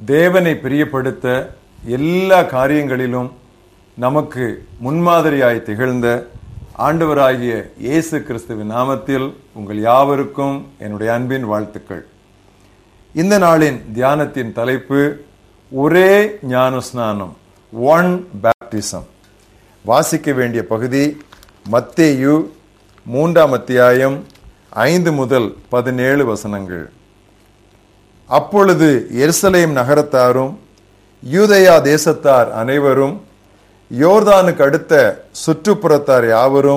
தேவனை பிரியப்படுத்த எல்லா காரியங்களிலும் நமக்கு முன்மாதிரியாய் திகழ்ந்த ஆண்டவராகிய இயேசு கிறிஸ்துவின் நாமத்தில் உங்கள் யாவருக்கும் என்னுடைய அன்பின் வாழ்த்துக்கள் இந்த நாளின் தியானத்தின் தலைப்பு ஒரே ஞானஸ்நானம் ஒன் பேப்டிசம் வாசிக்க வேண்டிய பகுதி மத்தேயு மூன்றாம் அத்தியாயம் ஐந்து முதல் பதினேழு வசனங்கள் அப்பொழுது எருசலேம் நகரத்தாரும் யூதயா தேசத்தார் அனைவரும் யோர்தானுக்கு அடுத்த சுற்றுப்புறத்தார் யாவரும்